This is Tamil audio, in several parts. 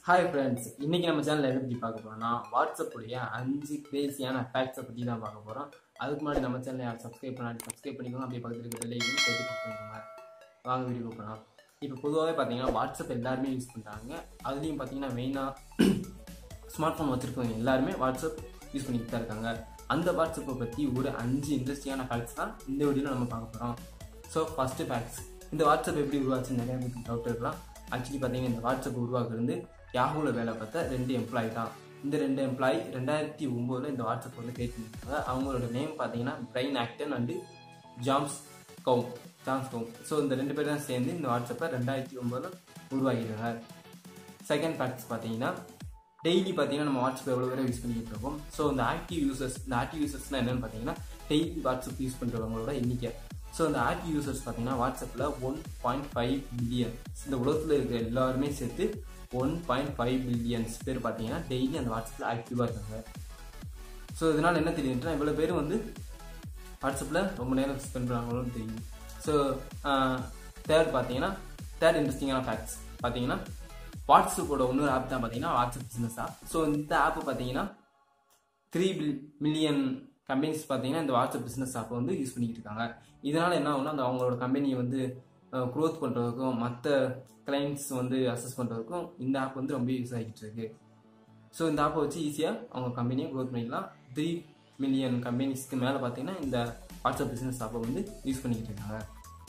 ஹாய் ஃப்ரெண்ட்ஸ் இன்னைக்கு நம்ம சேனல் எதை பற்றி பார்க்க போறோம்னா வாட்ஸ்அப் உடைய அஞ்சு கிரேசியான ஃபேக்ட்ஸை பற்றி தான் பார்க்க போகிறோம் அதுக்கு முன்னாடி நம்ம சேனலை யார் சப்ஸ்கிரைப் பண்ணாடி சப்ஸ்கிரைப் பண்ணிக்கோங்க அப்படியே பக்கத்தில் இருக்க பெல்லைக்கும் சேர்த்து கிளிக் பண்ணிக்கோங்க வாங்க வீடியோ போகலாம் இப்போ பொதுவாகவே பார்த்தீங்கன்னா வாட்ஸ்அப் எல்லாருமே யூஸ் பண்ணுறாங்க அதுலேயும் பார்த்தீங்கன்னா மெயினாக ஸ்மார்ட் ஃபோன் வச்சுருக்கவங்க எல்லாருமே வாட்ஸ்அப் யூஸ் பண்ணிட்டு தான் இருக்காங்க அந்த வாட்ஸ்அப்பை பற்றி ஒரு அஞ்சு இன்ட்ரெஸ்டிங்கான ஃபேக்ட்ஸ் தான் இந்த வீடியோவில் நம்ம பார்க்க போகிறோம் ஸோ ஃபஸ்ட்டு ஃபேக்ட்ஸ் இந்த வாட்ஸ்அப் எப்படி உருவாச்சுன்னு நிறைய பேருக்கு டவுட் இருக்கலாம் ஆக்சுவலி பார்த்தீங்கன்னா இந்த வாட்ஸ்அப் உருவாக்குறது யாஹூவில் வேலை பார்த்த ரெண்டு எம்ப்ளாயி தான் இந்த ரெண்டு எம்ப்ளாயி ரெண்டாயிரத்தி ஒம்போதில் இந்த வாட்ஸ்அப் வந்து கிரியேட் பண்ணியிருக்காங்க அவங்களோட நேம் பார்த்தீங்கன்னா Brian Acton and Jan Koum Jan Koum so இந்த ரெண்டு பேரும் தான் சேர்ந்து இந்த வாட்ஸ்அப்பை ரெண்டாயிரத்தி ஒம்போதில் உருவாக்கியிருக்காங்க செகண்ட் ஃபேக்ட்ஸ் பார்த்தீங்கன்னா டெய்லி பார்த்தீங்கன்னா நம்ம வாட்ஸ்அப் எவ்வளோ பேரை யூஸ் பண்ணிக்கிட்டு இருக்கோம் ஸோ இந்த ஆக்டிவ் யூசர்ஸ் இந்த ஆக்டிவ் யூசர்ஸ்னால் என்னென்னு பார்த்தீங்கன்னா டெய்லி வாட்ஸ்அப் யூஸ் பண்ணுறவங்களோட எண்ணிக்கை ஸோ இந்த ஆக்டிவ் யூசர்ஸ் பார்த்தீங்கன்னா வாட்ஸ்அப்பில் ஒன் பாயிண்ட் ஃபைவ் பில்லியன் இந்த உலகத்தில் இருக்கிற எல்லாருமே சேர்த்து ஒன் பாயிண்ட் ஃபைவ் பில்லியன்ஸ் பேர் பார்த்தீங்கன்னா டெய்லி அந்த வாட்ஸ்அப்பில் ஆக்டிவாக இருக்காங்க ஸோ இதனால் என்ன தெரியுதுன்னா இவ்வளோ பேர் வந்து வாட்ஸ்அப்பில் ரொம்ப நேரம் ஸ்பெண்ட் பண்ணுறாங்களோன்னு தெரியும் ஸோ தேர்ட் பார்த்தீங்கன்னா தேர்ட் இன்ட்ரெஸ்டிங்கான ஃபேக்ட்ஸ் பார்த்தீங்கன்னா வாட்ஸ்அப்போட இன்னொரு ஆப் தான் பார்த்தீங்கன்னா வாட்ஸ்அப் பிஸ்னஸ் ஆப் ஸோ இந்த ஆப் பார்த்தீங்கன்னா த்ரீ பில் மில்லியன் கம்பெனிஸ் பார்த்தீங்கன்னா இந்த வாட்ஸ்அப் பிஸ்னஸ் ஆப்பை வந்து யூஸ் பண்ணிக்கிட்டு இருக்காங்க இதனால் என்ன ஆகும்னா அந்த அவங்களோட கம்பெனியை வந்து க்ரோத் பண்ணுறதுக்கும் மற்ற கிளைண்ட்ஸ் வந்து அசஸ் பண்ணுறதுக்கும் இந்த ஆப் வந்து ரொம்ப யூஸ் ஆகிட்டு இருக்கு ஸோ இந்த ஆப்பை வச்சு ஈஸியாக அவங்க கம்பெனியை க்ரோத் பண்ணிக்கலாம் த்ரீ மில்லியன் கம்பெனிஸ்க்கு மேலே பார்த்தீங்கன்னா இந்த வாட்ஸ்அப் பிஸ்னஸ் ஆப்பை வந்து யூஸ் பண்ணிக்கிட்டு இருக்காங்க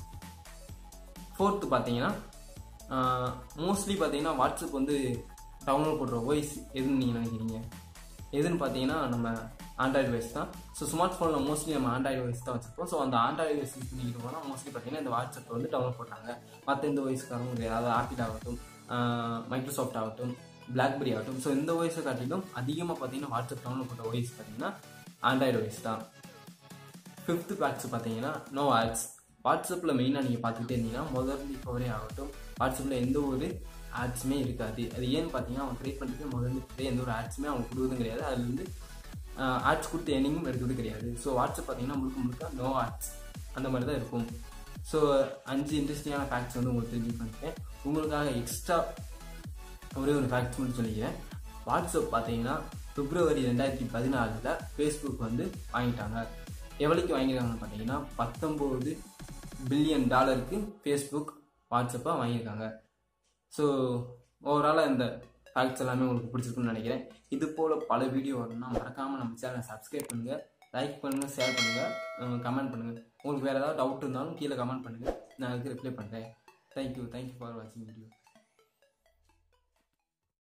ஃபோர்த்து பார்த்தீங்கன்னா மோஸ்ட்லி பார்த்தீங்கன்னா வாட்ஸ்அப் வந்து டவுன்லோட் பண்ணுற வாய்ஸ் எதுன்னு நீங்கள் நினைக்கிறீங்க எதுன்னு பார்த்தீங்கன்னா நம்ம ஆண்ட்ராய்டு வைஸ் தான் ஸோ ஸ்மார்ட் ஃபோனில் மோஸ்ட்லி நம்ம ஆண்ட்ராய்டு வைஸ் தான் வச்சுருப்போம் ஸோ அந்த ஆண்ட்ராய்டு வைஸ் யூஸ் பண்ணிக்கிட்டு போனால் மோஸ்ட்லி பார்த்தீங்கன்னா இந்த வாட்ஸ்அப் வந்து டவுன்லோட் பண்ணுறாங்க மற்ற இந்த வயசுக்காரங்க கிடையாது அதாவது ஆப்பிள் ஆகட்டும் மைக்ரோசாஃப்ட் ஆகட்டும் பிளாக்பெரி ஆகட்டும் ஸோ இந்த வயசை காட்டிலும் அதிகமாக பார்த்தீங்கன்னா வாட்ஸ்அப் டவுன்லோட் பண்ணுற வயசு பார்த்தீங்கன்னா ஆண்ட்ராய்டு வைஸ் தான் ஃபிஃப்த்து பேக்ஸ் பார்த்தீங்கன்னா நோ ஆட்ஸ் வாட்ஸ்அப்பில் மெயினாக நீங்கள் பார்த்துக்கிட்டே இருந்தீங்கன்னா முதல் இப்போவரே ஆகட்டும் வாட்ஸ்அப்பில் எந்த ஒரு ஆட்ஸுமே இருக்காது அது ஏன்னு பார்த்தீங்கன்னா அவங்க க்ரியேட் பண்ணிட்டு முதல்ல எந்த ஒரு ஆட்ஸுமே அவங்க கொடுக்குறதும் கிடையாது அதுல வந்து ஆட்ஸ் கொடுத்து எண்ணிங்கும் எடுக்கிறது கிடையாது ஸோ வாட்ஸ்அப் பார்த்தீங்கன்னா முழுக்க முழுக்க நோ ஆட்ஸ் அந்த மாதிரி தான் இருக்கும் ஸோ அஞ்சு இன்ட்ரெஸ்டிங்கான ஃபேக்ட்ஸ் வந்து உங்களுக்கு தெரிஞ்சு பண்ணிட்டேன் உங்களுக்காக எக்ஸ்ட்ரா ஒரே ஒரு ஃபேக்ட்ஸ் மட்டும் சொல்லிக்கிறேன் வாட்ஸ்அப் பார்த்தீங்கன்னா பிப்ரவரி ரெண்டாயிரத்தி பதினாலில் ஃபேஸ்புக் வந்து வாங்கிட்டாங்க எவ்வளோக்கு வாங்கியிருக்காங்கன்னு பார்த்தீங்கன்னா பத்தொம்போது பில்லியன் டாலருக்கு ஃபேஸ்புக் வாட்ஸ்அப்பாக வாங்கியிருக்காங்க ஸோ ஓவராலாக இந்த ஃபேக்ட்ஸ் எல்லாமே உங்களுக்கு பிடிச்சிருக்குன்னு நினைக்கிறேன் இது போல் பல வீடியோ வரணும்னா மறக்காமல் நம்ம சேனலை சப்ஸ்கிரைப் பண்ணுங்கள் லைக் பண்ணுங்கள் ஷேர் பண்ணுங்கள் கமெண்ட் பண்ணுங்கள் உங்களுக்கு வேறு ஏதாவது டவுட் இருந்தாலும் கீழே கமெண்ட் பண்ணுங்கள் நான் அதுக்கு ரிப்ளை பண்ணுறேன் தேங்க்யூ தேங்க்யூ ஃபார் வாட்சிங் வீடியோ